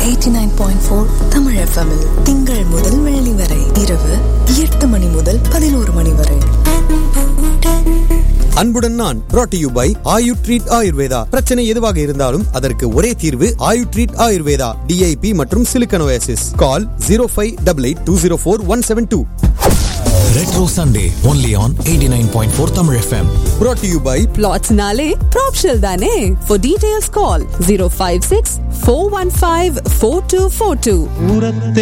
Eighty nine point four Tamil எஃப்எம்மில் திங்கள் முதல் வெள்ளி வரை இரவு எட்டு மணி முதல் பதினோரு மணி வரை அன்புடன் நான் brought to you by Ayu Treat Ayurveda பிரச்சனை எதுவாக இருந்தாலும் அதற்கு ஒரே தீர்வு ஆயு ட்ரீட் ஆயுர்வேதா டிஐபி மற்றும் சிலிக்கனோயாசிஸ் call zero five double eight two zero four one seven two Retro Sunday only on 89.4 Tamil FM. brought to you by Plotsnale, Propshell Dane. For details, call 056 415 4242. உரத்தை